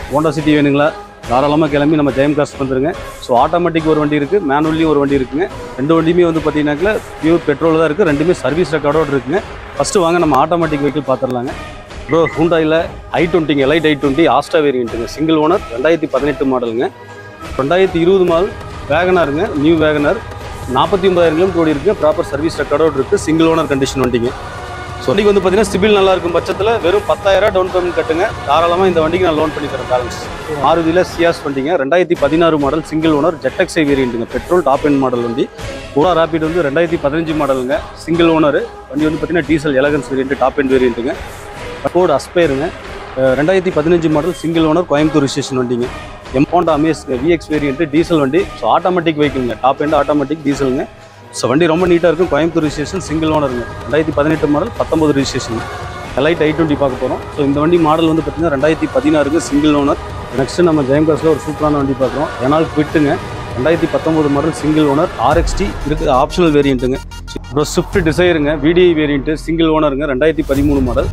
Honda city வேணுங்களா தாராளமாக கிளம்பி நம்ம ஜெயம் காஸ்ட் வந்துருங்க ஸோ ஆட்டோமேட்டிக் ஒரு வண்டி இருக்குது மேனுவல்லையும் ஒரு வண்டி இருக்குங்க ரெண்டு வண்டியுமே வந்து பார்த்தீங்கன்னாக்கா பியூர் பெட்ரோல் தான் இருக்குது ரெண்டுமே சர்வீஸ் ரெக்கார்டோடு இருக்குங்க ஃபஸ்ட்டு வாங்க நம்ம ஆட்டோமேட்டிக் வெஹிக்கிள் பார்த்துடலாங்க ப்ரோ ஹூண்டாயில் ஐ டுவெண்ட்டிங்க எலைட் ஐ டுவெண்ட்டி ஆஸ்டா வேரியண்ட்டுங்க சிங்கிள் ஓனர் ரெண்டாயிரத்தி பதினெட்டு மாடலுங்க ரெண்டாயிரத்தி இருபது மாடல் வேகனாருங்க நியூ வேகனார் நாற்பத்தி ஒன்பதாயிரம் கிலோமீட்டர் ஓடி இருக்குது ப்ராப்பர் சர்வீஸ் ரெக்கார்டோடு இருக்குது சிங்கிள் ஓனர் கண்டிஷன் வண்டிங்க ஸோ வண்டிக்கு வந்து பார்த்தீங்கன்னா சிபில் நல்லா இருக்கும் பட்சத்தில் வெறும் பத்தாயிரம் டவுன் பேமெண்ட் கட்டுங்க தாராளமாக இந்த வண்டிக்கு நான் லோன் பண்ணி தரேன் பேலன்ஸ் மாருதியில் சியாஸ் வண்டிங்க ரெண்டாயிரத்தி பதினாறு மாடல் சிங்கிள் ஓனர் ஜெட்டக்ஸை வேரியண்ட்டுங்க பெட்ரோல் டாப் எண்ட் மாடல் வண்டி ஓலா ராபிட் வந்து ரெண்டாயிரத்தி பதினஞ்சு மாடலுங்க சிங்கிள் ஓனர் வண்டி வந்து பார்த்தீங்கன்னா diesel elegance variant top end வேரியண்ட்டுங்க ஃபோர்டு அஸ்பயருங்க அஹ் ரெண்டாயிரத்தி பதினஞ்சு model single owner Coimbatore station வண்டிங்க எம்பாண்ட் அமேஸ் விஎக்ஸ் வேரியண்ட்டு டீசல் வண்டி ஸோ ஆட்டோமேட்டிக் வெஹிக்கிள்ங்க டாப் எண்ட் ஆட்டோமேட்டிக் டீசலுங்க ஸோ வண்டி ரொம்ப நீட்டாக இருக்கும் கோயம்புத்தூர் ரிஜிஸ்ட்ரேஷன் சிங்கிள் ஓனருங்க ரெண்டாயிரத்தி பதினெட்டு மாடல் பத்தொம்பது ரிஜிஸ்ட்ரேஷன் எலைட் ஐ டுவெண்ட்டி பார்க்க போகிறோம் ஸோ இந்த வண்டி மாடல் வந்து பார்த்தீங்கன்னா ரெண்டாயிரத்தி பதினாறுக்கு சிங்கிள் ஓனர் நெக்ஸ்ட்டு நம்ம ஜெயம் காசில் ஒரு சூப்பரான வண்டி பார்க்குறோம் ஏனால் குவிட்டுங்க ரெண்டாயிரத்தி பத்தொம்போது மாடல் சிங்கிள் ஓனர் ஆர்எக்ஸ்டி இருக்குது ஆப்ஷனல் வேரியண்ட்டுங்க அப்புறம் ஸ்விஃப்ட் டிசைருங்க விடிஐ வேரியண்ட்டு சிங்கிள் ஓனருங்க ரெண்டாயிரத்தி பதிமூணு மாடல்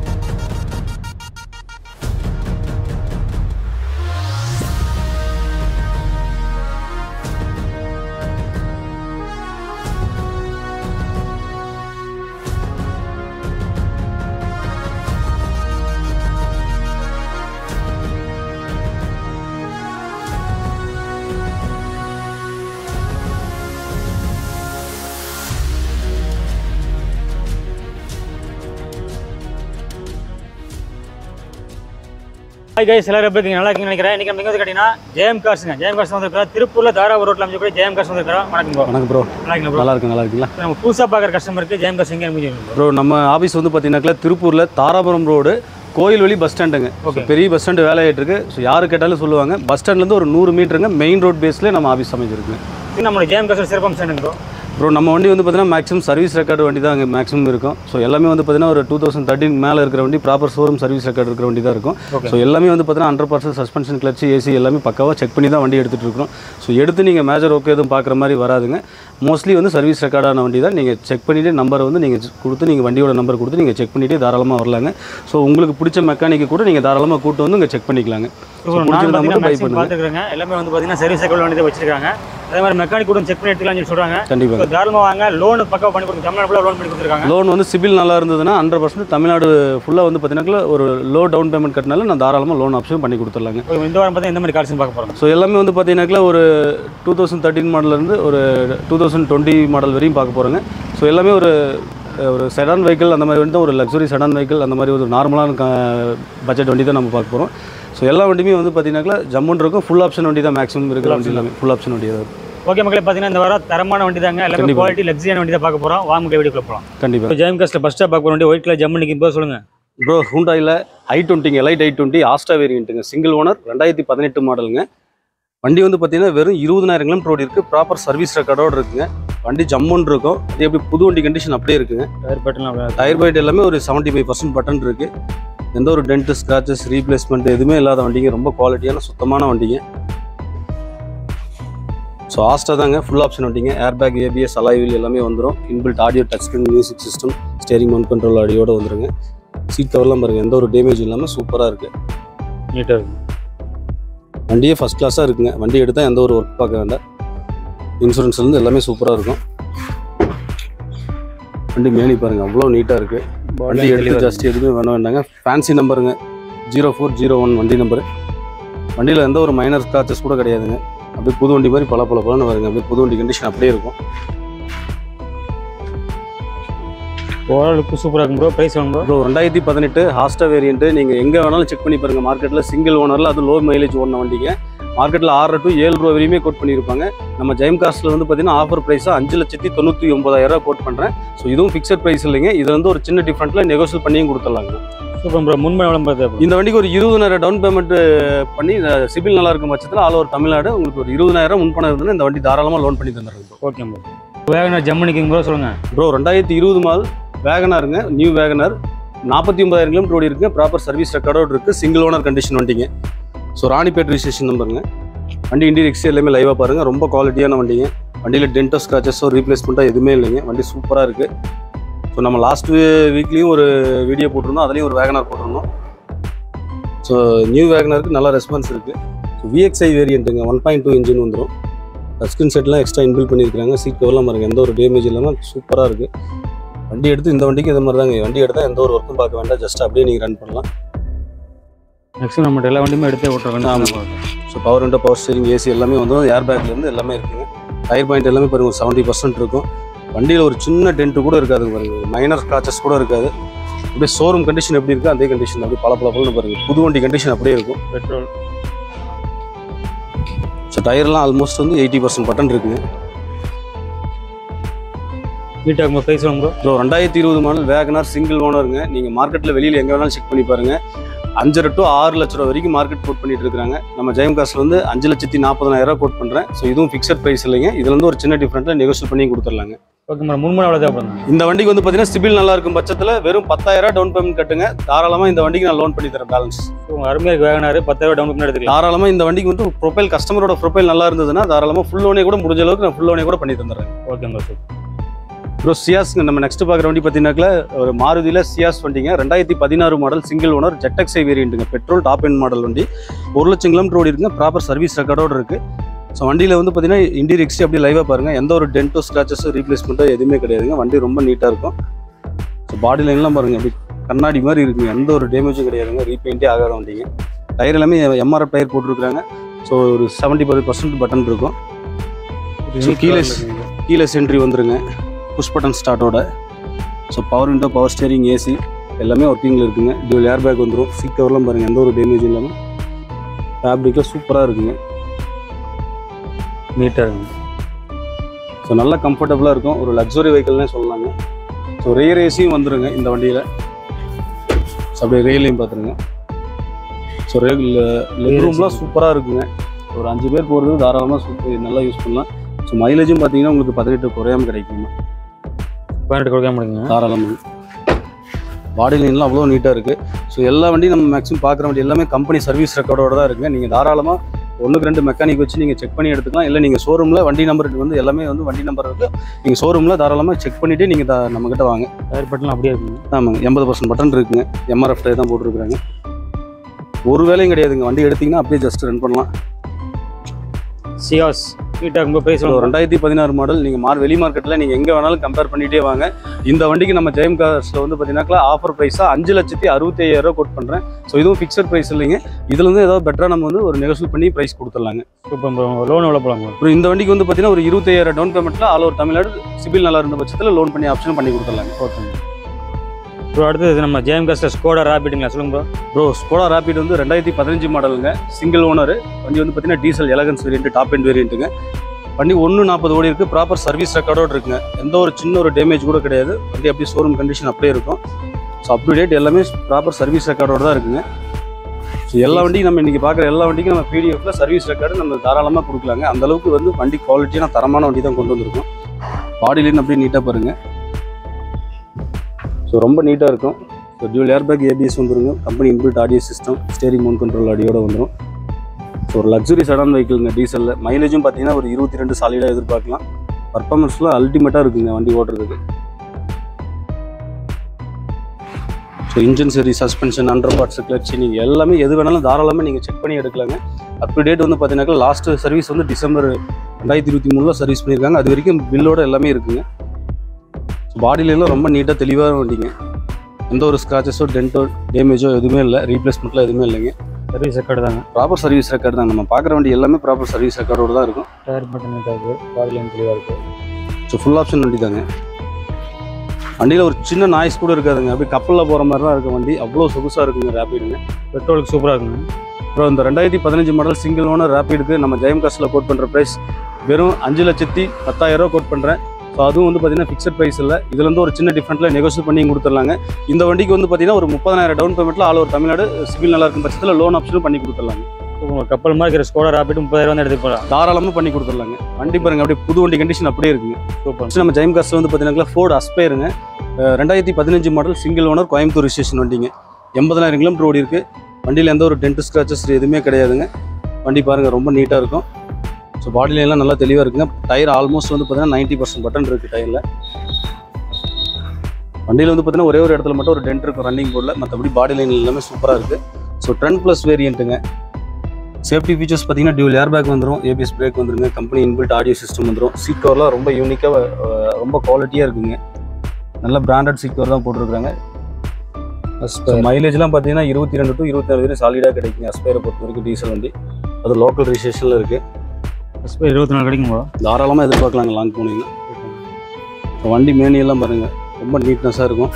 ஹாய் கைஸ் எல்லாரும் எப்படி இருக்கீங்க நல்லா இருக்கீங்கன்னு நினைக்கிறேன் இன்னைக்கு நம்ம எங்க வந்து கேட்டீங்கன்னா ஜெயம் கார்ஸுங்க ஜெயம் கார்ஸ் வந்திருக்கிறோம் திருப்பூர்ல தாராபுரம் ரோட்ல அமைச்சக்கூடிய ஜெயம் கார்ஸ் வந்திருக்கிறோம் வணக்கம் ப்ரோ வணக்கம் ப்ரோ நல்லா இருக்கீங்க ப்ரோ நல்லா இருக்கு நல்லா இருக்குங்களா நம்ம புதுசா பார்க்குற கஸ்டமருக்கு ஜெயம் கார்ஸ் எங்கே முடியும் ப்ரோ நம்ம ஆஃபீஸ் வந்து பார்த்தீங்கன்னாக்கா திருப்பூரில் தாராபுரம் ரோடு கோயில்வெளி பஸ் ஸ்டாண்டுங்க Okay. பெரிய பஸ் ஸ்டாண்டு வேலை ஆகிட்டு இருக்கு ஸோ யாரு கேட்டாலும் சொல்லுவாங்க பஸ் ஸ்டாண்ட்லேருந்து ஒரு நூறு மீட்டருங்க மெயின் ரோட் பேஸ்லேயே நம்ம ஆஃபீஸ் அமைஞ்சிருக்கு இது நம்மளோட ஜெயம் கார்ஸ் சிறப்பம்சம் என்னங்க ப்ரோ ப்ரோ நம்ம வண்டி வந்து பார்த்தீங்கன்னா மேக்ஸிமம் சர்வீஸ் ரெக்கார்டு வண்டி தான் அங்கே மேக்ஸிமம் இருக்கும் ஸோ எல்லாமே வந்து பார்த்தீங்கன்னா ஒரு டூ தௌசண்ட் தேர்ட்டின் மேலே இருக்கிற வண்டி ப்ராப்பர் ஷோரூம் சர்வீஸ் ரெக்கார்டு இருக்கிற வண்டி தான் இருக்கும் Okay. ஸோ எல்லாமே வந்து பார்த்தீங்கன்னா hundred percent suspension clutch AC எல்லாமே பக்காவாக செக் பண்ணி தான் வண்டி எடுத்துகிட்டு இருக்கிறோம் ஸோ எடுத்து நீங்கள் மேஜர் ஓகே எதுவும் பார்க்குற மாதிரி வராதுங்க மோஸ்ட்லி வந்து சர்வீஸ் ரெக்கார்டான வண்டி தான் நீங்கள் செக் பண்ணிவிட்டு நம்பரை வந்து நீங்கள் கொடுத்து நீங்கள் வண்டியோட நம்பர் கொடுத்து நீங்கள் செக் பண்ணிவிட்டு தாராளமாக வரலாங்க ஸோ உங்களுக்கு பிடிச்ச மெக்கானிக்கு கூட நீங்கள் தாராளமாக கூட்டு வந்து இங்கே செக் பண்ணிக்கலாங்க So, நான் பிடிச்சிருந்தா மட்டும் buy பார்த்தீங்கன்னா பண்ணுங்க பார்த்துருக்காங்க எல்லாமே வந்து பார்த்தீங்கன்னா சர்வீஸ் ரெக்கார்ட் வண்டி வச்சிருக்காங்க அதே மாதிரி மெக்கானிக் கூட செக் பண்ணி எடுத்துக்கலாம்னு சொல்லி சொல்றாங்க கண்டிப்பாக இப்போ தாராளமாக வாங்க லோன் பக்கா பண்ணி கொடுங்க தமிழ்நாடு லோன் பண்ணி கொடுத்துருக்காங்க லோன் வந்து சிபில் நல்லா இருந்ததுன்னா ஹண்ட்ரட் பர்சன்ட் தமிழ்நாடு ஃபுல்லாக வந்து பார்த்தீங்கன்னா ஒரு லோ டவுன் பேமெண்ட் கட்டினாலும் நான் தாராளமாக லோன் ஆப்ஷன் பண்ணி கொடுத்துர்லாங்க இப்போ இந்த வாரம் பார்த்தா எந்த மாதிரி கார்ஸ் பார்க்க போகிறோம் ஸோ எல்லாமே வந்து பார்த்தீங்கன்னாக்கா ஒரு டூ தௌசண்ட் தேர்ட்டின் மாடலேருந்து ஒரு டூ தௌசண்ட் டுவெண்ட்டி மாடல் வரையும் பார்க்க போகிறோங்க ஸோ எல்லாமே ஒரு ஒரு செடான் வெஹிக்கிள் அந்த மாதிரி வந்து ஒரு லக்ஸுரி செடான் வெஹிக்கிள் அந்த மாதிரி ஒரு நார்மலான பட்ஜெட் வண்டி தான் நம்ம பார்க்க போகிறோம் ஸோ எல்லா வண்டியுமே வந்து பார்த்தீங்கன்னாக்கா ஜம்முன் இருக்கும் ஃபுல் ஆப்ஷன் வண்டி தான் மேக்ஸிமம் இருக்கிற வண்டி எல்லாமே ஃபுல் ஆப்ஷன் வண்டி தான் ஓகே மக்களே பார்த்தீங்கன்னா இந்த வாரம் தரமான வண்டி தாங்க எல்லாமே கண்டிப்பா. குவாலிட்டி லக்ஸரியான வண்டி தான் பார்க்க போகிறோம் வாங்க வீடியோக்குள்ள போகலாம் கண்டிப்பாக இப்போ ஜெயம் காஸ்ட்டில் ஃபஸ்ட்டாக பார்க்க போகிற வண்டி ஒயிட் கலர் ஜம்மு நிற்கும் போது சொல்லுங்கள் ப்ரோ ஹூண்டாயில் ஐ டுவெண்ட்டிங்க எலைட் ஐ டுவெண்ட்டி ஆஸ்டா வேரியண்ட்டுங்க சிங்கிள் ஓனர் ரெண்டாயிரத்தி பதினெட்டு மாடலுங்க வண்டி வந்து பார்த்தீங்கன்னா வெறும் இருபதாயிரம் கிலோமீட்டர் ஓடி இருக்குது ப்ராப்பர் சர்வீஸ் ரெக்கார்டோடு இருக்குங்க வண்டி ஜம்முன்னு இருக்கும் அது எப்படி புது வண்டி கண்டிஷன் அப்படியே இருக்குங்க டயர் பட்டன் டயர் பைட் எல்லாமே ஒரு செவன்ட்டி ஃபைவ் பர்சன்ட் பட்டன் இருக்குது எந்த ஒரு டென்ட் ஸ்க்ராச்சஸ் ரீப்ளேஸ்மெண்ட் எதுவுமே இல்லாத வண்டிங்க ரொம்ப குவாலிட்டியான சுத்தமான வண்டிங்க ஸோ ஆஸ்டா தாங்க ஃபுல் ஆப்ஷன் வண்டிங்க ஏர் பேக் ஏபிஎஸ் அலாய்வில் எல்லாமே வந்துடும் inbuilt audio touch screen music system steering mount control ஆடியோட வந்துருங்க சீட் கவர்லாம் பாருங்கள் எந்த ஒரு டேமேஜ் இல்லாமல் சூப்பராக இருக்குது நீட்டாக இருக்கும் வண்டியே ஃபஸ்ட் கிளாஸாக இருக்குங்க வண்டி எடுத்தால் எந்த ஒரு ஒர்க் பார்க்க வேண்டாம் இன்சூரன்ஸ்லேருந்து எல்லாமே சூப்பராக இருக்கும் வண்டி மேனி பாருங்கள் அவ்வளோ நீட்டாக இருக்குது வண்டி எடுத்து ஜாஸ்தி எதுவுமே வேண வேண்டாங்க ஃபேன்சி நம்பருங்க ஜீரோ ஃபோர் ஜீரோ ஒன் வண்டி நம்பரு வண்டியில் எந்த ஒரு மைனர் ஸ்க்ராச்சஸ் கூட கிடையாதுங்க அப்படியே புது வண்டி மாதிரி பல பல பலன்னு வருங்க அப்படியே புது வண்டி கண்டிஷன் அப்படியே இருக்கும் ஓரளவுக்கு சூப்பராக இருக்கும் ப்ரோ ப்ரைஸ் வாங்க ப்ரோ அப்புறம் ரெண்டாயிரத்தி பதினெட்டு ஹாஸ்டா வேரியன்ட்டு நீங்கள் எங்கே வேணாலும் செக் பண்ணி பாருங்கள் மார்க்கெட்டில் சிங்கிள் ஓனரில் அது லோ மைலேஜ் ஓடின வண்டிங்க மார்க்கெட்டில் ஆறு டு ஏழு ரூபா வரையுமே கோட் பண்ணியிருப்பாங்க நம்ம ஜெயம் காஸ்ட்டில் வந்து பார்த்தீங்கன்னா ஆஃபர் ப்ரைஸாக அஞ்சு லட்சத்தி தொண்ணூற்றி ஒம்பதாயிரம் ரூபா கோட் பண்ணுறேன் ஸோ இதுவும் ஃபிக்ஸட் ப்ரைஸ் இல்லைங்க இது வந்து ஒரு சின்ன டிஃப்ரெண்ட்டில் நெகோசியல் பண்ணியும் கொடுத்துடலாங்க சூப்பர் ப்ரோ முன்பு எவ்வளோ பார்த்து இந்த வண்டிக்கு ஒரு இருபதாயிரம் டவுன் பேமெண்ட் பண்ணி சிபில் நல்லா இருக்கும் பட்சத்தில் ஆல் ஓவர் தமிழ்நாடு உங்களுக்கு ஒரு இருபதாயிரம் முன்பணம் இருந்ததுன்னா இந்த வண்டி தாராளமாக லோன் பண்ணி தந்துடுறோம் ஓகே ப்ரோ வேகனர் ஜம்மு நிற்கும் ப்ரோ சொல்லுங்கள் ப்ரோ ரெண்டாயிரத்தி இருபது மால் வேகனாருங்க நியூ வேகனார் நாற்பத்தி ஒன்பதாயிரம் கிலோமீட்டர் ஓடி இருக்குங்க ப்ராப்பர் சர்வீஸ் ரெக்கார்டோடு இருக்குது சிங்கிள் ஓனர் கண்டிஷன் வண்டிங்க ஸோ ராணிப்பேட் ரிஜிஸ்ட்ரேஷன் நம்பருங்க வண்டி இன்டீரியர் எல்லாமே லைவாக பாருங்கள் ரொம்ப குவாலிட்டியான வண்டிங்க வண்டியில் டென்டோ ஸ்க்ராச்சஸோ ரீப்ளேஸ்மெண்ட்டோ எதுவுமே இல்லைங்க வண்டி சூப்பராக இருக்குது ஸோ நம்ம லாஸ்ட் வீக்லேயும் ஒரு வீடியோ போட்டிருந்தோம் அதுலேயும் ஒரு வேகனார் போட்டிருந்தோம் ஸோ நியூ வேகனருக்கு நல்ல ரெஸ்பான்ஸ் இருக்குது ஸோ விஎக்ஸ்ஐ வேரியண்ட்டுங்க ஒன் பாயிண்ட் டூ இன்ஜின் வந்துடும் டச்ஸ்கிரீன் செட்லாம் எக்ஸ்ட்ரா இன்பில் பண்ணியிருக்காங்க சீட் கவர்லாம் பாருங்க எந்த ஒரு டேமேஜ் இல்லாமல் சூப்பராக இருக்குது வண்டி எடுத்து இந்த வண்டிக்கு இது மாதிரி தாங்க வண்டி எடுத்தால் எந்த ஒரு ஒர்க்கும் பார்க்க வேண்டாம் ஜஸ்ட் அப்படியே நீங்கள் ரன் பண்ணலாம் மேக்ஸிமம் நம்ம எல்லா வண்டியுமே எடுத்தே ஓட்டுறோம் ஆமாம். So power window power steering AC எல்லாமே வந்து ஏர் பேக்லேருந்து எல்லாமே இருக்குங்க டயர் பாயிண்ட் எல்லாமே பாருங்க ஒரு செவன்ட்டி பர்சன்ட் இருக்கும் வண்டியில் ஒரு சின்ன டென்ட்டு கூட இருக்காதுங்க பாருங்க ஒரு மைனர் ஸ்க்ராச்சஸ் கூட இருக்காது அப்படியே ஷோரூம் கண்டிஷன் எப்படி இருக்கோ அதே கண்டிஷன் அப்படியே பல பல பலன்னு பாருங்க புது வண்டி கண்டிஷன் அப்படியே இருக்கும் பெட்ரோல் ஸோ டயர்லாம் ஆல்மோஸ்ட் வந்து எயிட்டி பர்சன்ட் பட்டன் இருக்குங்க வீட்டாக ப்ரைஸ் ப்ரோ ப்ரோ ரெண்டாயிரத்தி இருபது மாடல் வேகனார் சிங்கிள் ஓனருங்க நீங்கள் மார்க்கெட்டில் வெளியில் எங்கே வேணாலும் செக் பண்ணி பாருங்க அஞ்சரை டு ஆறு லட்ச ரூபா வரைக்கும் மார்க்கெட் கோட் பண்ணிட்டு இருக்காங்க நம்ம ஜெயம் காசில் வந்து அஞ்சு லட்சத்தி நாற்பதாயிரம் ரூபா கோட் பண்ணுறேன் ஸோ இதுவும் ஃபிக்ஸட் ப்ரைஸ் இல்லைங்க இதுல இருந்து ஒரு சின்ன டிஃப்ரெண்ட்டில் நெகோஷியேட் பண்ணி கொடுத்துர்லாங்க ஓகே மேடம் மூணு மணி எவ்வளோ தேவைப்படுங்க இந்த வண்டிக்கு வந்து பார்த்தீங்கன்னா சிபில் நல்லா இருக்கும் பட்சத்தில் வெறும் பத்தாயிரம் டவுன் பேமெண்ட் கட்டுங்க தாராளமாக இந்த வண்டிக்கு நான் லோன் பண்ணி தரேன் பேலன்ஸ் உங்கள் அருமையாக வேகனாரு பத்தாயிரம் டவுன் பண்ணி எடுத்துக்கலாம் தாராளமாக இந்த வண்டிக்கு வந்து ப்ரொஃபைல் கஸ்டமரோட ப்ரொஃபைல் நல்லா இருந்ததுன்னா தாராளமாக ஃபுல் லோனே கூட முடிஞ்ச அளவுக்கு நான் ஃபுல் லோனே கூட பண்ணி தந்துடுறேன் ஓகே ப்ரோ ப்ரோ சியாஸ்ங்க நம்ம நெக்ஸ்ட் பார்க்குற வண்டி பார்த்தீங்கன்னாக்கா ஒரு மாருதியில் சியாஸ் வண்டிங்க ரெண்டாயிரத்தி பதினாறு மாடல் சிங்கிள் ஓனர் ஜெட்டக்ஸை வேரியண்ட்டுங்க பெட்ரோல் டாப் எண்ட் மாடல் வண்டி ஒரு லட்சம் கிலோமீட்டர் ஓடி இருக்குங்க ப்ராப்பர் சர்வீஸ் ரெக்கார்டோட இருக்கு ஸோ வண்டியில் வந்து பார்த்தீங்கன்னா இன்டீரியர் எக்ஸ்டி அப்படியே லைவாக பாருங்கள் எந்த ஒரு டென்ட்டோ ஸ்க்ராச்சஸோ ரீப்ளேஸ்மெண்ட்டோ எதுவுமே கிடையாதுங்க வண்டி ரொம்ப நீட்டாக இருக்கும் ஸோ பாடி லைன்லாம் பாருங்கள் அப்படி கண்ணாடி மாதிரி இருக்குங்க எந்த ஒரு டேமேஜும் கிடையாதுங்க ரீபெயிண்டே ஆகாத வண்டிங்க டயர் எல்லாமே எம்ஆர்எஃப் டயர் போட்டிருக்காங்க ஸோ ஒரு செவன்ட்டி ஃபைவ் பர்சன்ட் பட்டன் இருக்கும் So, கீழே கீழே சென்ட்ரி வந்துருங்க புஷ் பட்டன் ஸ்டார்ட்டோட so power window power steering AC எல்லாமே ஒர்க்கிங்கில் இருக்குங்க டியூல் ஏர் பேக் வந்துடும் சீட் கவர்லாம் பாருங்கள் எந்த ஒரு டேமேஜும் இல்லாமல் ஃபேப்ரிக்கில் சூப்பராக இருக்குங்க நீட்டாக இருக்குங்க ஸோ நல்லா கம்ஃபர்டபுளாக இருக்கும் ஒரு லக்ஸுரி வெஹிக்கிள்னே சொல்லலாங்க ஸோ ரேர் ஏசியும் வந்துருங்க இந்த வண்டியில் ஸோ அப்படியே ரேலையும் பார்த்துருங்க ஸோ ரே லெக் ரூம்லாம் சூப்பராக இருக்குங்க ஒரு அஞ்சு பேர் போகிறது தாராளமாக சூப்பர் நல்லா யூஸ் பண்ணலாம் ஸோ மைலேஜும் பார்த்தீங்கன்னா உங்களுக்கு பதினெட்டு குறையாம கிடைக்குங்க பதினெட்டு கொடுக்க முடியுங்க தாராளமாக பாடி லைன்லாம் அவ்வளோ நீட்டாக இருக்குது ஸோ எல்லா வண்டியும் நம்ம மேக்ஸிமம் பார்க்குற வண்டி எல்லாமே கம்பெனி சர்வீஸ் ரெக்கார்டோட தான் இருக்குங்க நீங்கள் தாராளமாக ஒன்றுக்கு ரெண்டு மெக்கானிக் வச்சு நீங்கள் செக் பண்ணி எடுத்துக்கலாம் இல்லை நீங்கள் ஷோரூமில் வண்டி நம்பர் வந்து எல்லாமே வந்து வண்டி நம்பர் இருக்குது நீங்கள் ஷோரூமில் தாராளமாக செக் பண்ணிவிட்டு நீங்கள் தா நம்மக்கிட்ட வாங்க டயர் பட்டெல்லாம் அப்படியே இருக்குங்க ஆமாங்க எண்பது பர்சன்ட் பட்டன் இருக்குங்க எம்ஆர்எஃப் தான் போட்டிருக்காங்க ஒரு வேலையும் கிடையாதுங்க வண்டி எடுத்தீங்கன்னா அப்படியே ஜஸ்ட் ரன் பண்ணலாம் சியாஸ் வீட்டாக ப்ரைஸ் ஒரு ரெண்டாயிரத்தி பதினாறு மாடல் நீங்கள் மார் வெளி மார்க்கெட்டில் நீங்கள் எங்கே வேணாலும் கம்பேர் பண்ணிகிட்டே வாங்க இந்த வண்டிக்கு நம்ம ஜெயம் கார்ஸில் வந்து பார்த்தீங்கன்னாக்கா ஆஃபர் ப்ரைஸாக அஞ்சு லட்சத்தி அறுபத்தி ஐயாயிரம் ரூபா கோட் பண்ணுறேன் ஸோ இதுவும் ஃபிக்ஸட் ப்ரைஸ் இல்லைங்க இதுல இருந்து ஏதாவது பெட்டராக நம்ம வந்து ஒரு நெகோசியேட் பண்ணி ப்ரைஸ் கொடுத்துடலாங்க சூப்பர் ப்ரோ லோன் எவ்வளோ போகலாங்க அப்புறம் இந்த வண்டிக்கு வந்து பார்த்தீங்கன்னா ஒரு இருபத்தையாயிரம் டவுன் பேமெண்ட்டில் ஆல் ஓவர் தமிழ்நாடு சிபில் நல்லா இருந்த பட்சத்தில் லோன் பண்ணி ஆப்ஷன் பண்ணி கொடுத்துடலாங்க ஓகேங்க ப்ரோ அடுத்தது நம்ம ஜேஎம் காஸ்டர் ஸ்கோடா ராபிட்டுங்களா சொல்லுங்க ப்ரோ ப்ரோ ஸ்கோடா ராபிட் வந்து ரெண்டாயிரத்தி பதினஞ்சு மாடலுங்க சிங்கிள் ஓனர் வண்டி வந்து பார்த்தீங்கன்னா diesel elegance variant top end வேரியன்ட்டுங்க வண்டி ஒன்று நாற்பது ஓடி இருக்குது ப்ராப்பர் சர்வீஸ் ரெக்கார்டோடு இருக்குங்க எந்த ஒரு சின்ன ஒரு டேமேஜ் கூட கிடையாது வண்டி அப்படியே ஷோரூம் கண்டிஷன் அப்படியே இருக்கும் ஸோ அப் டு டேட் எல்லாமே ப்ராப்பர் சர்வீஸ் ரெக்கார்டோடு தான் இருக்குங்க ஸோ எல்லா வண்டியும் நம்ம இன்றைக்கி பார்க்குற எல்லா வண்டிக்கும் நம்ம பிடிஎஃப்ல சர்வீஸ் ரெக்கார்டு நம்ம தாராளமாக கொடுக்கலாங்க அந்த அளவுக்கு வந்து வண்டி குவாலிட்டியான தரமான வண்டி தான் கொண்டு வந்திருக்கோம் பாடியிலேருந்து அப்படியே நீட்டாக பாருங்கள் ஸோ ரொம்ப நீட்டாக இருக்கும் ஸோ டியூல் ஏர்பேக் ஏபிஎஸ் வந்துருங்க company inbuilt audio system steering mount control ஆடியோட வந்துடும் ஸோ ஒரு லக்ஸுரி சடான் வெஹிக்கிள்ங்க டீசலில் மைலேஜும் பார்த்தீங்கன்னா ஒரு இருபத்தி ரெண்டு சாலிடாக எதிர்பார்க்கலாம் பர்ஃபார்மன்ஸ்லாம் அல்டிமேட்டாக இருக்குங்க வண்டி ஓட்டுறதுக்கு ஸோ இன்ஜின் சரி சஸ்பென்ஷன் அண்டர் பார்ட்ஸ் கிளச் நீங்கள் எல்லாமே எது வேணாலும் தாராளமாக நீங்கள் செக் பண்ணி எடுக்கலாங்க அப் டு டேட் வந்து பார்த்தீங்கன்னாக்கா லாஸ்ட் சர்வீஸ் வந்து டிசம்பர் ரெண்டாயிரத்தி இருபத்தி மூணில் சர்வீஸ் பண்ணியிருக்காங்க அது வரைக்கும் பில்லோட எல்லாமே இருக்குங்க ஸோ பாடியிலலாம் ரொம்ப நீட்டாக தெளிவாக வண்டிங்க எந்த ஒரு ஸ்க்ராச்சஸோ டென்ட்டோ டேமேஜோ எதுவுமே இல்லை ரீப்ளேஸ்மெண்ட்லாம் எதுவுமே இல்லைங்க சர்வீஸ் ரெக்கார்டு தாங்க ப்ராப்பர் சர்வீஸ் ரெக்கார்டு தான் நம்ம பார்க்குற வண்டி எல்லாமே ப்ராப்பர் சர்வீஸ் ரெக்கார்டோடு தான் இருக்கும் டயர் பட்டன் நீட்டாக இருக்குது பாடி லைன் தெளிவாக இருக்குது ஸோ ஃபுல் ஆப்ஷன் வண்டி தாங்க வண்டியில் ஒரு சின்ன நாய்ஸ் கூட இருக்காதுங்க அப்படியே கப்பலில் போகிற மாதிரி தான் இருக்கும் வண்டி அவ்வளோ சொகுசாக இருக்குங்க ரேப்பிடுங்க பெட்ரோலுக்கு சூப்பராக இருக்குங்க அப்புறம் இந்த ரெண்டாயிரத்தி பதினஞ்சு மாடல் சிங்கிள் ஓனர் ரேப்பிடுக்கு நம்ம ஜெயம் காஸ்ட்டில் கோட் பண்ணுற ப்ரைஸ் வெறும் அஞ்சு லட்சத்தி பத்தாயிரம் ரூபா கோட் பண்ணுறேன் ஸோ அதுவும் வந்து பார்த்தீங்கன்னா ஃபிக்ஸட் ப்ரைஸ் இல்லை இதுலேருந்து ஒரு சின்ன டிஃப்ரெண்ட்டில் நெகோசியேட் பண்ணி கொடுத்துடலாங்க இந்த வண்டிக்கு வந்து பார்த்தீங்கன்னா ஒரு முப்பதாயிரம் டவுன் பேமெண்ட்டில் ஆல் ஓவர் தமிழ்நாடு சிவில் நல்லா இருக்கும் பட்சத்தில் லோன் ஆப்ஷனும் பண்ணி கொடுத்துடலாங்க சூப்பர் கப்பல் மாதிரி இருக்கிற ஸ்கோடா ராபிட்டு முப்பதாயிரம் வந்து எடுத்து போகலாம் தாராளமாக பண்ணி கொடுத்துடலாங்க வண்டி பாருங்க அப்படியே புது வண்டி கண்டிஷன் அப்படியே இருக்குங்க சூப்பர் ஃபர்ஸ்ட் நம்ம ஜெயம் காஸ்ட் வந்து பார்த்தீங்கன்னா ஃபோர்டு அஸ்பயருங்க அஹ் ரெண்டாயிரத்தி பதினஞ்சு model single owner Coimbatore registration வண்டிங்க எண்பதாயிரம் கிலோமீட்டர் ஓடி இருக்கு வண்டியில் எந்த ஒரு டென்ட் ஸ்க்ராச்சஸ் எதுவுமே கிடையாதுங்க வண்டி பாருங்க ரொம்ப நீட்டாக இருக்கும் ஸோ பாடி லைன்லாம் நல்லா தெளிவாக இருக்குங்க டயர் ஆல்மோஸ்ட் வந்து பார்த்தீங்கன்னா நைன்ட்டி பர்சன்ட் பட்டன் இருக்குது டயரில் வண்டியில் வந்து பார்த்தீங்கன்னா ஒரே ஒரு இடத்துல மட்டும் ஒரு டென்ட் இருக்கும் ரன்னிங் போர்டில் மற்றபடி பாடி லைன் எல்லாமே சூப்பராக இருக்குது ஸோ ட்ரெண்ட் ப்ளஸ் வேரியண்ட்டுங்க சேஃப்டி ஃபீச்சர்ஸ் பார்த்தீங்கன்னா டியூல் ஏர் பேக் வந்துடும் ஏபிஎஸ் பிரேக் வந்துருங்க கம்பெனி இன்பில்ட் ஆடியோ சிஸ்டம் வந்துடும் சீட் கவர்லாம் ரொம்ப யூனிக்காக ரொம்ப குவாலிட்டியாக இருக்குங்க நல்ல பிராண்டட் சீட் கவர் தான் போட்டிருக்காங்க ஸோ மைலேஜ்லாம் பார்த்தீங்கன்னா இருபத்தி ரெண்டு டு இருபத்தாறு வரை சாலிடாக கிடைக்குங்க அஸ்பைரை பொறுத்த வரைக்கும் டீசல் வண்டி அது லோக்கல் ரிஜிஸ்ட்ரேஷனில் இருக்குது இருபத்தி நாலு கிடைக்கும் ப்ரோ தாராளமாக எதிர்பார்க்கலாங்க லாங் போனீங்கன்னா இப்போ வண்டி மேனியெல்லாம் பாருங்கள் ரொம்ப நீட்னஸாக இருக்கும்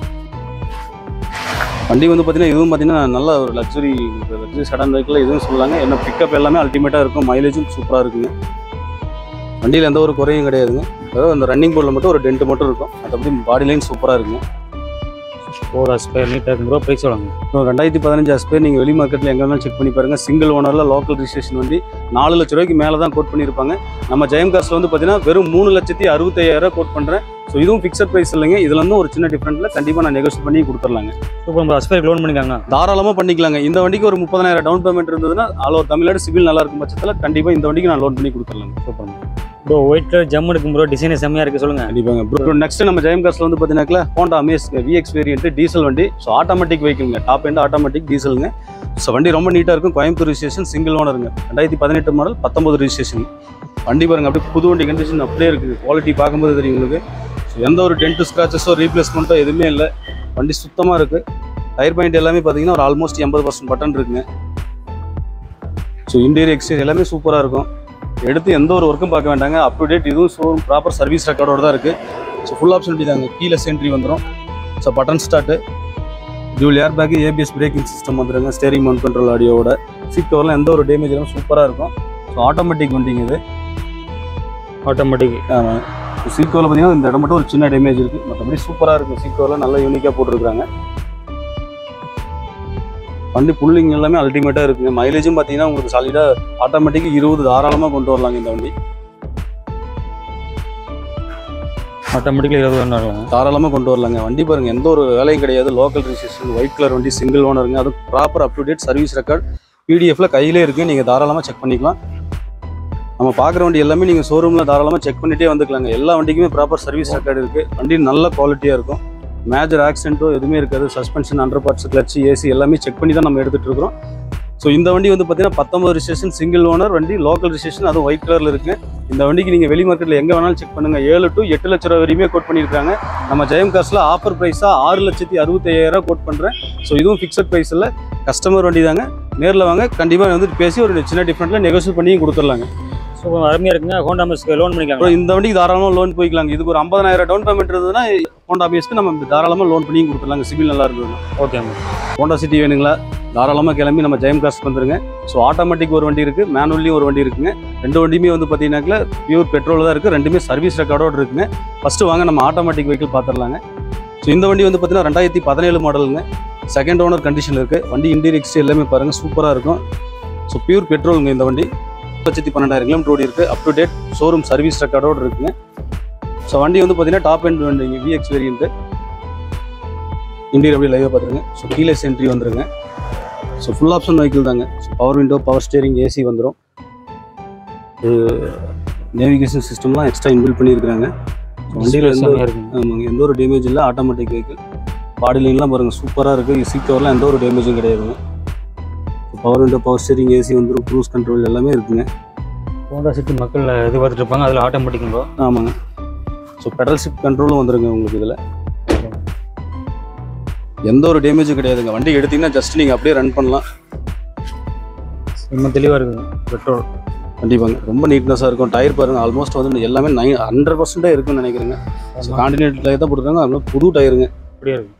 வண்டி வந்து பார்த்தீங்கன்னா இதுவும் பார்த்தீங்கன்னா நல்ல ஒரு லக்ஸுரி லக்ஸுரி சடன் வெஹிக்கிள் இதுவும் சொல்லலாங்க என்ன பிக்கப் எல்லாமே அல்டிமேட்டாக இருக்கும் மைலேஜும் சூப்பராக இருக்குங்க வண்டியில் எந்த ஒரு குறையும் கிடையாதுங்க அதாவது அந்த ரன்னிங் போர்டில் மட்டும் ஒரு டென்ட் மட்டும் இருக்கும் மற்றபடி பாடி லைன் சூப்பராக இருக்குங்க ஃபோர் ஸ்கொயர் நீட்டாக இருக்கும் ப்ரோ ப்ரைஸ் சொல்லுங்க இன்னும் ரெண்டாயிரத்தி பதினஞ்சு ஆஸ்பேர் நீங்கள் வெளி மார்க்கெட்டில் எங்கே வேணாலும் செக் பண்ணி பாருங்கள் சிங்கிள் ஓனரில் லோக்கல் ரிஜிஸ்ட்ரேஷன் வண்டி நாலு லட்ச ரூபாய்க்கு மேலே தான் கோட் பண்ணியிருப்பாங்க நம்ம ஜெயம் காசில் வந்து பார்த்தீங்கன்னா வெறும் மூணு லட்சத்தி அறுபத்தையாயிரம் கோட் பண்ணுறேன் ஸோ இதுவும் ஃபிக்ஸட் ப்ரைஸ் இல்லைங்க இதுல இருந்து ஒரு சின்ன டிஃப்ரெண்ட்டில் கண்டிப்பாக நான் நெகோஷியேட் பண்ணி கொடுத்துர்லாங்க சூப்பர் ப்ரோ அஸ்பைர் லோன் பண்ணிக்காங்க தாராளமாக பண்ணிக்கலாங்க இந்த வண்டிக்கு ஒரு முப்பதாயிரம் டவுன் பேமெண்ட் இருந்ததுன்னா ஆல் ஓவர் தமிழ்நாடு சிவில் நல்லா இருக்கும் பட்சத்தில் கண்டிப்பாக இந்த வண்டிக்கு நான் லோன் பண்ணி கொடுத்துர்லாங்க சூப்பர் ப்ரோ ஒயிட் கலர் ஜம் இருக்கும் ப்ரோ டிசைன் செம்மையாக இருக்குது சொல்லுங்க கண்டிப்பாங்க ப்ரோ நெக்ஸ்ட் நம்ம ஜெயம் காசில் வந்து பார்த்தீங்கன்னா Honda Amaze VX variant diesel வண்டி ஸோ ஆட்டோமேட்டிக் வெஹிக்கிள்ங்க டாப் எண்ட் ஆட்டோமேட்டிக் டீசலுங்க ஸோ வண்டி ரொம்ப நீட்டாக இருக்கும் கோயம்புத்தூர் ரிஜிஸ்ட்ரேஷன் சிங்கிள் ஓனருங்க ரெண்டாயிரத்தி பதினெட்டு மாடல் பத்தொம்பது ரிஜிஸ்ட்ரேஷன் வண்டி பாருங்க அப்படியே புது வண்டி கண்டிஷன் அப்படியே இருக்குது குவாலிட்டி பார்க்கும்போது தெரியும் உங்களுக்கு ஸோ எந்த ஒரு டென்ட் ஸ்க்ராச்சஸோ ரீப்ளேஸ்மெண்ட்டோ எதுவுமே இல்லை வண்டி சுத்தமாக இருக்குது டயர் பாயிண்ட் எல்லாமே பார்த்தீங்கன்னா ஒரு ஆல்மோஸ்ட் எண்பது பர்சன்ட் பட்டன் இருக்குங்க ஸோ இன்டீரியர் எக்ஸ்டீரியர் எல்லாமே சூப்பராக இருக்கும் எடுத்து எந்த ஒரு ஒர்க்கும் பார்க்க வேண்டாங்க அப் டு டேட் இதுவும் ஸோ ப்ராப்பர் சர்வீஸ் ரெக்கார்டோட தான் இருக்குது ஸோ ஃபுல் ஆப்ஷன் தாங்க கீழே சென்ட்ரி வந்துடும் so button start dual air bag ABS braking system வந்துருங்க ஸ்டேரிங் மவுண்ட் கண்ட்ரோல் ஆடியோட சீட் கவர்லாம் எந்த ஒரு டேமேஜ் இல்லாமல் சூப்பராக இருக்கும் ஸோ ஆட்டோமேட்டிக் வண்டிங்க இது ஆட்டோமேட்டிக் சீட் கவரில் பார்த்தீங்கன்னா இந்த இடம் மட்டும் ஒரு சின்ன டேமேஜ் இருக்குது மற்றபடி சூப்பராக இருக்கும் சீட் கவர்லாம் நல்லா யூனிக்காக போட்டிருக்காங்க வண்டி புல்லிங் எல்லாமே அல்டிமேட்டாக இருக்குங்க மைலேஜும் பார்த்தீங்கன்னா உங்களுக்கு சாலிடாக ஆட்டோமேட்டிக் இருபது தாராளமாக கொண்டு வரலாங்க இந்த வண்டி ஆட்டோமேட்டிக்கில் இருபது ஒன்று ஆகும் தாராளமாக கொண்டு வரலாங்க வண்டி பாருங்க எந்த ஒரு வேலையும் கிடையாது லோக்கல் ரிஜிஸ்ட்ரேஷன் ஒயிட் கலர் வண்டி சிங்கிள் ஓனருங்க அது proper up to date service record பிடிஎஃப்ல கையிலே இருக்கு நீங்கள் தாராளமாக செக் பண்ணிக்கலாம் நம்ம பார்க்குற வண்டி எல்லாமே நீங்கள் ஷோரூமில் தாராளமாக செக் பண்ணிட்டே வந்துக்கலாங்க எல்லா வண்டிக்குமே ப்ராப்பர் சர்வீஸ் ரெக்கார்டு இருக்குது வண்டி நல்ல குவாலிட்டியாக இருக்கும் மேஜர் ஆக்சிடென்ட்டோ எதுவுமே இருக்காது suspension under parts clutch AC எல்லாமே செக் பண்ணி தான் நம்ம எடுத்துகிட்டு இருக்கிறோம் ஸோ இந்த வண்டி வந்து பார்த்தீங்கன்னா பத்தொம்பது ரிஜிஸ்ட்ரேஷன் சிங்கிள் ஓனர் வண்டி லோக்கல் ரிஜிஸ்ட்ரேஷன் அதுவும் ஒயிட் கலரில் இருக்குது இந்த வண்டிக்கு நீங்கள் வெளி மார்க்கெட்டில் எங்கே வேணாலும் செக் பண்ணுங்கள் ஏழு டு எட்டு லட்ச ரூபா வரையுமே கோட் பண்ணியிருக்காங்க நம்ம ஜெயம் காசில் ஆஃபர் ப்ரைஸாக ஆறு லட்சத்தி அறுபத்தையாயிரம் கோட் பண்ணுறேன் ஸோ இதுவும் ஃபிக்ஸட் ப்ரைஸ் இல்லை கஸ்டமர் வண்டி தாங்க நேரில் வாங்க கண்டிப்பாக வந்துட்டு பேசி ஒரு சின்ன டிஃப்ரெண்ட்டில் நெகோசியேட் பண்ணியும் கொடுத்துடலாங்க சூப்பர் அருமையாக இருக்குங்க ஹோண்டா மிஸ்க்கு லோன் பண்ணிக்காங்க அப்புறம் இந்த வண்டிக்கு தாராளமாக லோன் போய்க்கலாங்க இதுக்கு ஒரு ஐம்பதாயிரம் டவுன் பேமெண்ட் இருந்ததுன்னா ஹோண்டா பேஸ்க்கு நம்ம தாராளமாக லோன் பண்ணியும் கொடுத்துடலாங்க சிவில் நல்லா இருந்ததுன்னா ஓகே ஹோண்டா சிட்டி வேணுங்களா தாராளமாக கிளம்பி நம்ம ஜெயம் காஸ்ட் வந்துருங்க ஸோ ஆட்டோமேட்டிக் ஒரு வண்டி இருக்குது மேனுவல்லையும் ஒரு வண்டி இருக்குங்க ரெண்டு வண்டியுமே வந்து பார்த்தீங்கன்னாக்கா பியூர் பெட்ரோல் தான் இருக்குது ரெண்டுமே சர்வீஸ் ரெக்கார்டோடு இருக்குங்க ஃபஸ்ட்டு வாங்க நம்ம ஆட்டோமேட்டிக் வெஹிக்கிள் பார்த்துடலாங்க ஸோ இந்த வண்டி வந்து பார்த்தீங்கன்னா ரெண்டாயிரத்தி பதினேழு மாடலுங்க செகண்ட் ஓனர் கண்டிஷன் இருக்குது வண்டி இன்டீரியர் எக்ஸ்டி எல்லாமே பாருங்கள் சூப்பராக இருக்கும் ஸோ பியூர் பெட்ரோலுங்க இந்த வண்டி லட்சத்தி பன்னெண்டாயிரம் கிலோமீட்டர் ஓடி இருக்குது up to date showroom service ரெக்கார்டோடு இருக்குங்க ஸோ வண்டி வந்து பார்த்தீங்கன்னா டாப் எண்ட் வண்டிங்க விஎக்ஸ் வேரியன்ட்டு இன்டீரியர் அப்படியே லைவாக பார்த்துருங்க ஸோ கீழே சென்ட்ரி வந்துருங்க ஸோ ஃபுல் ஆப்ஷன் வெஹிக்கிள் தாங்க so power window power steering AC வந்துடும் நேவிகேஷன் சிஸ்டம்லாம் எக்ஸ்ட்ரா இன்பில்ட் பண்ணியிருக்கிறாங்க வண்டியில் எந்த செம்மையாக இருக்குங்க ஆமாங்க எந்த ஒரு டேமேஜ் இல்லை ஆட்டோமேட்டிக் வெஹிக்கிள் பாடி லைன்லாம் பாருங்கள் சூப்பராக இருக்குது சீட் கவர்லாம் எந்த ஒரு டேமேஜும் கிடையாதுங்க power window power steering AC வந்துடும் க்ரூஸ் கண்ட்ரோல் எல்லாமே இருக்குங்க ஹோண்டா சிட்டி மக்கள் எதிர்பார்த்துட்டு இருப்பாங்க அதில் ஆட்டோமேட்டிக் ப்ரோ ஆமாங்க ஸோ பெடல் ஷிஃப்ட் கண்ட்ரோலும் வந்துருங்க உங்களுக்கு இதில் எந்த ஒரு டேமேஜும் கிடையாதுங்க வண்டி எடுத்தீங்கன்னா ஜஸ்ட் நீங்கள் அப்படியே ரன் பண்ணலாம் ரொம்ப தெளிவாக இருக்குங்க பெட்ரோல் கண்டிப்பாங்க ரொம்ப நீட்னஸாக இருக்கும் டயர் பாருங்க ஆல்மோஸ்ட் வந்து எல்லாமே நைன் ஹண்ட்ரட் பர்சன்டே இருக்குன்னு நினைக்கிறேங்க காண்டினென்ட் டயர் தான் போட்டுருக்காங்க அதனால புது டயருங்க அப்படியே இருக்கு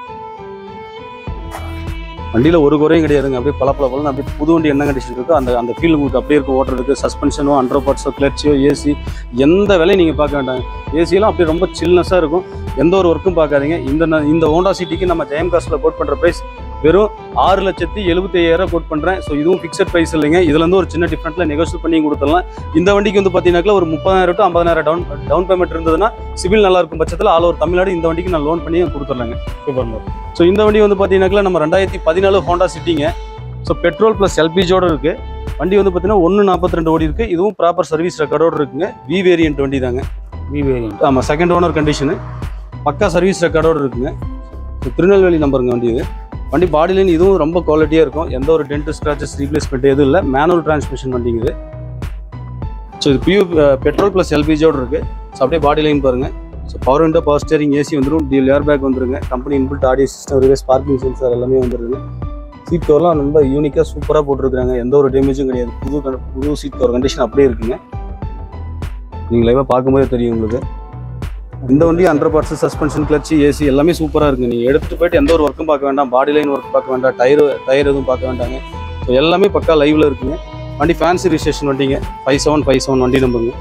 வண்டியில் ஒரு குறையும் கிடையாதுங்க அப்படியே பல பல பலன்னு அப்படியே புது வண்டி என்ன கண்டிஷன் இருக்கோ அந்த அந்த ஃபீல் உங்களுக்கு அப்படியே இருக்கும் ஓட்டுறதுக்கு சஸ்பென்ஷனோ அண்டர் பார்ட்ஸோ கிளர்ச்சியோ ஏசி எந்த வேலையும் நீங்கள் பார்க்க வேண்டாங்க ஏசியெல்லாம் அப்படியே ரொம்ப சில்னஸாக இருக்கும் எந்த ஒரு ஒர்க்கும் பார்க்காதீங்க இந்த ந- இந்த ஹோண்டா சிட்டிக்கு நம்ம ஜெயம் காஸ்ட்டில் கோட் பண்ணுற ப்ரைஸ் வெறும் ஆறு லட்சத்தி எழுபத்தி ஐயாயிரம் கோட் பண்ணுறேன் ஸோ இதுவும் ஃபிக்ஸட் ப்ரைஸ் இல்லைங்க இதுல இருந்து ஒரு சின்ன டிஃப்ரெண்ட்டில் நெகோஷியேட் பண்ணி கொடுத்துடலாம் இந்த வண்டிக்கு வந்து பார்த்தீங்கன்னாக்கா ஒரு முப்பதாயிரம் டு ஐம்பதாயிரம் டவுன் டவுன் பேமெண்ட் இருந்ததுன்னா சிவில் நல்லா இருக்கும் பட்சத்தில் ஆல் ஓவர் தமிழ்நாடு இந்த வண்டிக்கு நான் லோன் பண்ணி கொடுத்துட்றேங்க சூப்பர் ப்ரோ ஸோ இந்த வண்டி வந்து பார்த்தீங்கன்னாக்கா நம்ம ரெண்டாயிரத்தி பதினாலு ஹோண்டா சிட்டிங்க ஸோ பெட்ரோல் ப்ளஸ் எல்பிஜியோட இருக்கு வண்டி வந்து பார்த்தீங்கன்னா ஒன்று நாற்பத்தி ரெண்டு ஓடி இருக்கு இதுவும் ப்ராப்பர் சர்வீஸ் ரெக்கார்டோட இருக்குங்க வி வேரியன்ட் வண்டி தாங்க வி வேரியன்ட் ஆமாம் செகண்ட் ஓனர் கண்டிஷனு பக்கா சர்வீஸ் ரெக்கார்டோட இருக்குங்க ஸோ திருநெல்வேலி நம்பருங்க வண்டி இது வண்டி பாடி லைன் இதுவும் ரொம்ப குவாலிட்டியாக இருக்கும் எந்த ஒரு டென்ட் ஸ்க்ராச்சஸ் ரீப்ளேஸ்மெண்ட் எதுவும் இல்லை மேனுவல் டிரான்ஸ்மிஷன் வண்டிங்க இது ஸோ இது பியூ பெட்ரோல் ப்ளஸ் எல்பிஜியோடு இருக்குது ஸோ அப்படியே பாடி லைன் பாருங்கள் so power window power steering AC வந்துடும் டிஎல் ஏர் பேக் வந்துருங்க company inbuilt audio system reverse parking sensor எல்லாமே வந்துருங்க சீட் கவர்லாம் ரொம்ப யூனிக்காக சூப்பராக போட்டிருக்காங்க எந்த ஒரு டேமேஜும் கிடையாது புது கண- புது சீட் கவர் கண்டிஷன் அப்படியே இருக்குங்க நீங்கள் லைவாக பார்க்கும்போதே தெரியும் உங்களுக்கு இந்த வண்டி hundred percent suspension clutch AC எல்லாமே சூப்பராக இருக்குங்க நீங்கள் எடுத்துகிட்டு போயிட்டு எந்த ஒரு ஒர்க்கும் பார்க்க வேண்டாம் பாடி லைன் ஒர்க் பார்க்க வேண்டாம் டயர் டயர் எதுவும் பார்க்க வேண்டாங்க ஸோ எல்லாமே பக்கா லைவில் இருக்குங்க வண்டி ஃபேன்சி ரிஜிஸ்ட்ரேஷன் வண்டிங்க ஃபைவ் செவன் ஃபைவ் செவன் வண்டி நம்பருங்க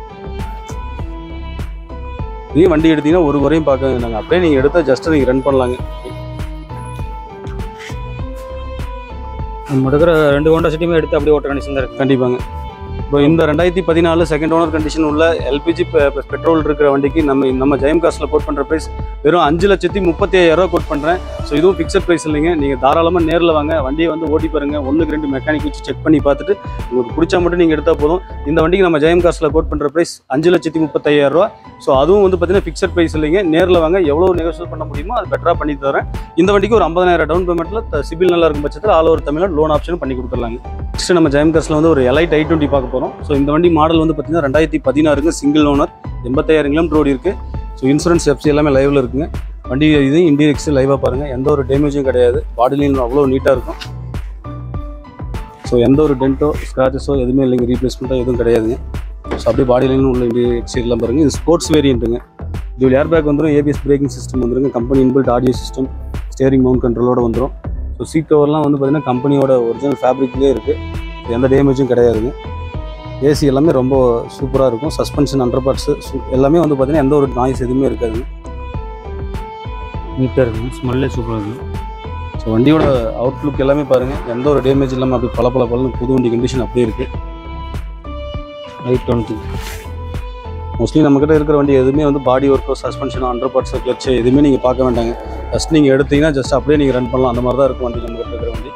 இதே வண்டி எடுத்தீங்கன்னா ஒரு குறையும் பார்க்க வேண்டாங்க அப்படியே நீங்கள் எடுத்தால் ஜஸ்ட் நீங்கள் ரன் பண்ணலாங்க நம்ம எடுக்கிற ரெண்டு ஹோண்டா சிட்டியுமே எடுத்து அப்படியே ஓட்ட கண்டிஷன் தான் இருக்கு கண்டிப்பாங்க இப்போ இந்த ரெண்டாயிரத்தி பதினாலு செகண்ட் ஓனர் கண்டிஷன் உள்ள எல்பிஜி பெட்ரோல் இருக்கிற வண்டிக்கு நம்ம நம்ம ஜெயம் காஸ்ட்டில் கோட் பண்ணுற ப்ரைஸ் வெறும் அஞ்சு லட்சத்தி முப்பத்தி ஐயாயிரம் ரூபா கோட் பண்ணுறேன் ஸோ இதுவும் ஃபிக்ஸட் ப்ரைஸ் இல்லைங்க நீங்கள் தாராளமாக நேரில் வாங்க வண்டியை வந்து ஓட்டி பாருங்க ஒன்றுக்கு ரெண்டு மெக்கானிக் வச்சு செக் பண்ணி பார்த்துட்டு உங்களுக்கு பிடிச்சா மட்டும் நீங்கள் எடுத்தால் போதும் இந்த வண்டிக்கு நம்ம ஜெயம் காஸ்ட்டில் கோட் பண்ணுற ப்ரைஸ் அஞ்சு லட்சத்தி முப்பத்தையாயிரம் ரூபா ஸோ அதுவும் வந்து பார்த்தீங்கன்னா ஃபிக்ஸட் ப்ரைஸ் இல்லைங்க நேரில் வாங்க எவ்வளோ நெகோசியேட் பண்ண முடியுமோ அது பெட்டராக பண்ணி தரேன் இந்த வண்டிக்கு ஒரு ஐம்பதாயிரம் டவுன் பேமெண்ட்டில் சிபில் நல்லா இருக்கும் பட்சத்தில் ஆல் ஓவர் தமிழ்நாடு லோன் ஆப்ஷனும் பண்ணி கொடுத்துடலாங்க நெக்ஸ்ட் நம்ம ஜெயம் காஸ்ட்டில் வந்து ஒரு எலைட் ஐ டுவெண்ட்டி பார்க்க போகிறோம் ஸோ இந்த வண்டி மாடல் வந்து பார்த்தீங்கன்னா ரெண்டாயிரத்தி பதினாறுங்க சிங்கிள் ஓனர் எண்பத்தாயிரம் கிலோமீட்டர் ஓடி இருக்குது ஸோ இன்சூரன்ஸ் எஃப்சி எல்லாமே லைவில் இருக்குங்க வண்டி இது இண்டியன் எக்ஸ் லைவாக பாருங்கள் எந்த ஒரு டேமேஜும் கிடையாது பாடி லைன் அவ்வளோ நீட்டாக இருக்கும் ஸோ எந்த ஒரு டென்ட்டோ ஸ்க்ராச்சஸோ எதுவுமே இல்லைங்க ரீப்ளேஸ்மெண்ட்டோ எதுவும் கிடையாதுங்க ஸோ அப்படியே பாடி லைன் உள்ள இண்டியன் எக்ஸ்லாம் பாருங்கள் இது ஸ்போர்ட்ஸ் வேரியண்ட்டுங்க இது ஏர் பேக் வந்துடும் ஏபிஎஸ் பிரேக்கிங் சிஸ்டம் வந்துருங்க company inbuilt audio system steering mount கண்ட்ரோலோட வந்துடும் ஸோ சீட் கவர்லாம் வந்து பார்த்தீங்கன்னா கம்பெனியோட ஒரிஜினல் ஃபேப்ரிக்லேயே இருக்குது எந்த டேமேஜும் கிடையாதுங்க ஏசி எல்லாமே ரொம்ப சூப்பராக இருக்கும் சஸ்பென்ஷன் அண்டர் பார்ட்ஸு எல்லாமே வந்து பார்த்தீங்கன்னா எந்த ஒரு நாய்ஸ் எதுவுமே இருக்காதுங்க நீட்டாக இருக்கும் ஸ்மெல்லே சூப்பராக இருக்கும் ஸோ வண்டியோட அவுட்லுக் எல்லாமே பாருங்கள் எந்த ஒரு டேமேஜ் இல்லாமல் அப்படி பல பல பலன்னு புது வண்டி கண்டிஷன் அப்படியே இருக்குது எயிட் டுவெண்ட்டி மோஸ்ட்லி நம்மக்கிட்ட இருக்கிற வண்டி எதுவுமே வந்து பாடி ஒர்க்கோ சஸ்பென்ஷனோ அண்டர் பார்ட்ஸோ கிளச்சு எதுவுமே நீங்கள் பார்க்க வேண்டாங்க ஜஸ்ட் நீங்கள் எடுத்தீங்கன்னா ஜஸ்ட் அப்படியே நீங்கள் ரன் பண்ணலாம் அந்த மாதிரி தான் இருக்கும் வண்டி நம்மகிட்ட இருக்கிற வண்டி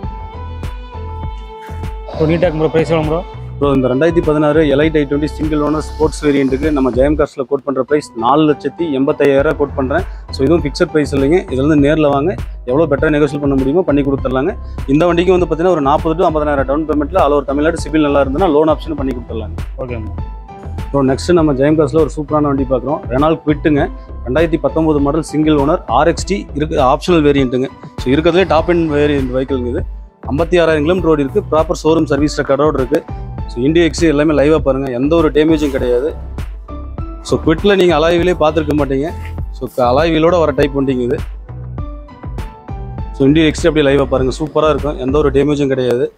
இப்போ நீட்டாக இருக்கும் ப்ரோ ப்ரைஸ் எவ்வளோ ப்ரோ ஸோ இந்த ரெண்டாயிரத்தி பதினாறு எலைட் ஐ டுவெண்ட்டி சிங்கிள் ஓனர் ஸ்போர்ட்ஸ் வேரியண்ட்டுக்கு நம்ம ஜெயம் காஸ்ட்டில் கோட் பண்ணுற ப்ரைஸ் நாலு லட்சத்தி எண்பத்தாயிரம் கோட் பண்ணுறேன் ஸோ இதுவும் ஃபிக்ஸட் ப்ரைஸ் இல்லைங்க இதில் வந்து நேரில் வாங்க எவ்வளோ பெட்டராக நெகோசியேட் பண்ண முடியுமோ பண்ணி கொடுத்துர்லாங்க இந்த வண்டிக்கு வந்து பார்த்தீங்கன்னா ஒரு நாற்பது டு ஐம்பதாயிரம் டவுன் பேமெண்ட்டில் ஆல் ஒரு தமிழ்நாடு சிவில் நல்லா இருந்ததுன்னா லோன் ஆப்ஷன் பண்ணி கொடுத்துர்லாங்க ஓகே ஸோ நெக்ஸ்ட் நம்ம ஜெயம் காஸ்ட்டில் ஒரு சூப்பரான வண்டி பார்க்குறோம் ரெனால் குவிட்டுங்க ரெண்டாயிரத்தி பத்தொம்போது மாடல் சிங்கிள் ஓனர் ஆர்எக்ஸ்டி இருக்கு ஆப்ஷனல் வேரியண்ட்டுங்க ஸோ இருக்கிறதுலே டாப் அண்ட் வேரியன்ட் வெஹிக்கிள்ங்க இது ஐம்பத்தி ஆறாயிரம் கிலோமீட்டர் ரோடு இருக்குது ப்ராப்பர் ஷோரூம் சர்வீஸ் ரெக்கார்டோடு இருக்குது ஸோ இண்டியா எக்ஸ் எல்லாமே லைவாக பாருங்கள் எந்த ஒரு டேமேஜும் கிடையாது ஸோ குவிட்டில் நீங்கள் அலாய்விலே பார்த்துருக்க மாட்டீங்க ஸோ அலாய்விலோட வர டைப் வண்டிங்க இது ஸோ இண்டியா எக்ஸ் அப்படியே லைவாக பாருங்கள் சூப்பராக இருக்கும் எந்த ஒரு டேமேஜும் கிடையாது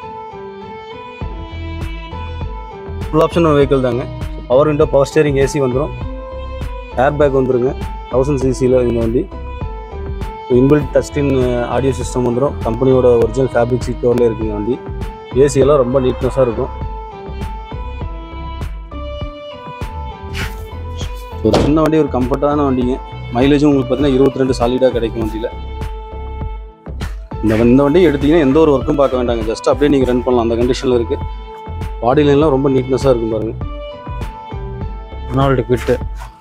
ஃபுல் ஆப்ஷன் வெஹிக்கிள் தாங்க power window power steering AC வந்துடும் ஏர் பேக் வந்துருங்க தௌசண்ட் சிசியில் இந்த வண்டி இன்பில்ட் டச்ஸ்கிரீன் ஆடியோ சிஸ்டம் வந்துடும் கம்பெனியோட ஒரிஜினல் ஃபேப்ரிக் சீட் கவரில் இருக்குங்க வண்டி ஏசி எல்லாம் ரொம்ப நீட்னஸாக இருக்கும் ஒரு சின்ன வண்டி ஒரு கம்ஃபர்ட்டான வண்டிங்க மைலேஜும் உங்களுக்கு பார்த்தீங்கன்னா இருபத்தி ரெண்டு சாலிடாக கிடைக்கும் வண்டியில் இந்த வ- இந்த வண்டி எடுத்தீங்கன்னா எந்த ஒரு ஒர்க்கும் பார்க்க வேண்டாங்க ஜஸ்ட் அப்படியே நீங்கள் ரன் பண்ணலாம் அந்த கண்டிஷனில் இருக்குது பாடி லைன்லாம் ரொம்ப நீட்னஸாக இருக்கும் பாருங்க ரொனால்டு குவிட்டு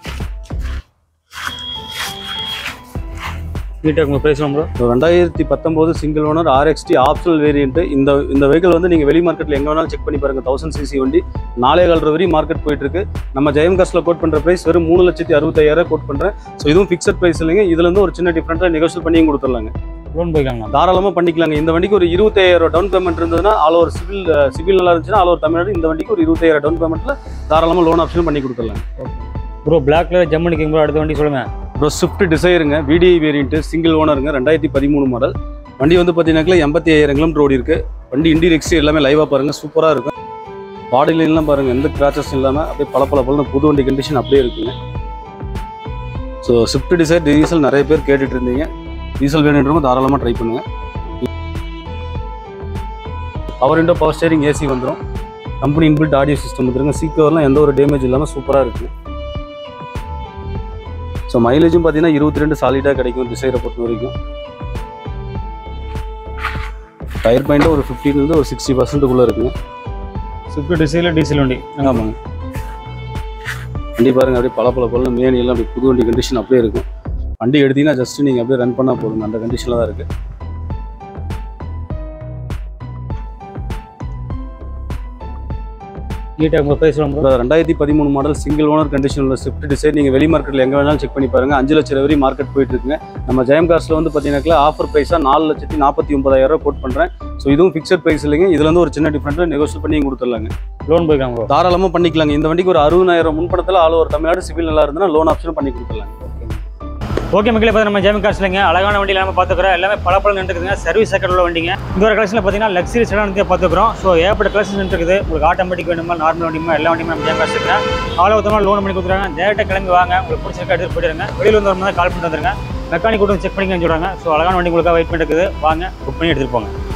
நீட்டாக இருக்கும் ப்ரைஸ் எவ்வளோ ப்ரோ ஸோ ரெண்டாயிரத்தி பத்தொம்போது single owner RXT optional variant இந்த இந்த வெஹிக்கிள் வந்து நீங்கள் வெளி மார்க்கெட்டில் எங்கே வேணாலும் செக் பண்ணி பாருங்கள் தௌசண்ட் சிசி வண்டி நாலே கால் வரையும் மார்க்கெட் போயிட்டு இருக்கு நம்ம ஜெயம் காஸ்ட்டில் கோட் பண்ணுற ப்ரைஸ் வெறும் மூணு லட்சத்தி அறுபத்தாயிரம் கோட் பண்ணுறேன் ஸோ இதுவும் ஃபிக்ஸட் ப்ரைஸ் இல்லைங்க இதுல இருந்து ஒரு சின்ன டிஃப்ரெண்ட்டாக நெகோஷியல் பண்ணியும் கொடுத்துடலாங்க லோன் போய்க்கலாம் தாராளமாக பண்ணிக்கலாங்க இந்த வண்டிக்கு ஒரு இருபத்தாயிரம் டவுன் பேமெண்ட் இருந்ததுன்னா ஆல் ஓவர் சிவில் சிவில் நல்லா இருந்துச்சுன்னா ஆல் ஓவர் தமிழ்நாடு இந்த வண்டிக்கு ஒரு இருபத்தாயிரம் டவுன் பேமெண்ட்டில் தாராளமாக லோன் ஆப்ஷன் பண்ணி கொடுத்துடலாம் ப்ரோ பிளாக் கலர் ஜம்மு நிற்கும் ப்ரோ அடுத்த வண்டி சொல்லுங்க அப்புறம் ஸ்விஃப்ட் டிசைருங்க விடிஐ வேரியண்ட்டு சிங்கிள் ஓனருங்க ரெண்டாயிரத்தி பதிமூணு மாடல் வண்டி வந்து பார்த்தீங்கன்னாக்கா எண்பத்தி ஐயாயிரம் கிலோமீட்டர் ஓடி இருக்கு வண்டி இண்டியன் எக்ஸ் எல்லாமே லைவாக பாருங்க சூப்பராக இருக்கும் பாடி லைன்லாம் பாருங்க எந்த கிராச்சஸ் இல்லாமல் அப்படியே பல பல பல புது வண்டி கண்டிஷன் அப்படியே இருக்குங்க ஸோ ஸ்விஃப்ட் டிசைர் டீசல் நிறைய பேர் கேட்டுட்டு இருந்தீங்க டீசல் வேணுன்றவங்க தாராளமாக ட்ரை பண்ணுங்க power window power steering AC வந்துடும் கம்பெனி இன்பில்ட் ஆடியோ சிஸ்டம் வந்துருங்க சீட் கவர்லாம் எந்த ஒரு டேமேஜ் இல்லாமல் சூப்பராக இருக்குது ஸோ மைலேஜும் பார்த்தீங்கன்னா இருபத்தி ரெண்டு சாலிடாக கிடைக்கும் டிசைரை பொறுத்த வரைக்கும் டயர் பாயிண்ட்டு ஒரு 50 ல இருந்து ஒரு சிக்ஸ்டி பர்சன்ட்டுக்குள்ளே இருக்குங்க ஸ்விஃப்ட் டிசைல டீசல் வண்டி ஆமாங்க வண்டி பாருங்க அப்படியே பல பல பல மேனி எல்லாம் அப்படியே புது வண்டி கண்டிஷன் அப்படியே இருக்கும் வண்டி எடுத்தீங்கன்னா ஜஸ்ட் நீங்கள் அப்படியே ரன் பண்ணால் போதுங்க அந்த கண்டிஷனில் தான் இருக்குது நீட்டாக உங்கள் ப்ரைஸ் சொல்லுங்க bro. ரெண்டாயிரத்தி பதிமூணு மாடல் சிங்கிள் ஓனர் கண்டிஷன் உள்ள ஸ்விஃப்ட் டிசைர் நீங்கள் வெளி மார்க்கெட்டில் எங்கே வேணாலும் செக் பண்ணி பாருங்க அஞ்சு லட்சம் வரை மார்க்கெட் போயிட்டு இருக்குங்க நம்ம ஜெயம் கார்ஸில் வந்து பார்த்தீங்கன்னா ஆஃபர் ப்ரைஸாக நாலு லட்சத்தி நாற்பத்தி ஒன்பதாயிரம் ரூபாய் கோட் பண்ணுறேன் ஸோ இதுவும் ஃபிக்ஸட் ப்ரைஸ் இல்லைங்க இதுல இருந்து ஒரு சின்ன டிஃப்ரெண்ட்டில் நெகோஷியேட் பண்ணி கொடுத்துடலாங்க லோன் போய்க்காங்க ப்ரோ தாராளமாக பண்ணிக்கலாங்க இந்த வண்டிக்கு ஒரு அறுபதாயிரம் முன்பணத்தில் ஆல் ஓவர் தமிழ்நாடு சிவில் நல்லா இருந்ததுன்னா லோன் ஆப்ஷனும் பண்ணி கொடுத்துடலாங்க ஓகே மக்களே பார்த்து நம்ம ஜேமி கார்ஸ் இல்லைங்க அழகான வண்டி எல்லாமே பார்த்துக்கிறோம் எல்லாமே பல பல இருக்குதுங்க சர்வீஸ் செகண்ட் உள்ள வண்டிங்க இந்த ஒரு கலெக்ஷனில் பார்த்தீங்கன்னா லக்ஸரி செடான் வந்து பார்த்துக்கிறோம் ஸோ ஏகப்பட்ட கலெக்ஷன் இருக்குது உங்களுக்கு ஆட்டோமேட்டிக் வேணுமா நார்மல் வண்டியுமா எல்லா வண்டியுமே நம்ம ஜேம் கார்ஸ் இருக்கிறேன் ஆளோ ஒருத்தமாக லோன் பண்ணி கொடுத்துருக்காங்க டேரெக்டாக கிளம்பி வாங்க உங்களுக்கு பிடிச்சிருக்கா எடுத்துட்டு போயிடுங்க வெளியில் வந்து வரும்போது கால் பண்ணிட்டு வந்துருங்க மெக்கானிக் கூட செக் பண்ணிக்கன்னு சொல்கிறாங்க ஸோ அழகான வண்டி உங்களுக்காக வெயிட் பண்ணிட்டு இருக்குது வாங்க புக் பண்ணி எடுத்துகிட்டு போங்க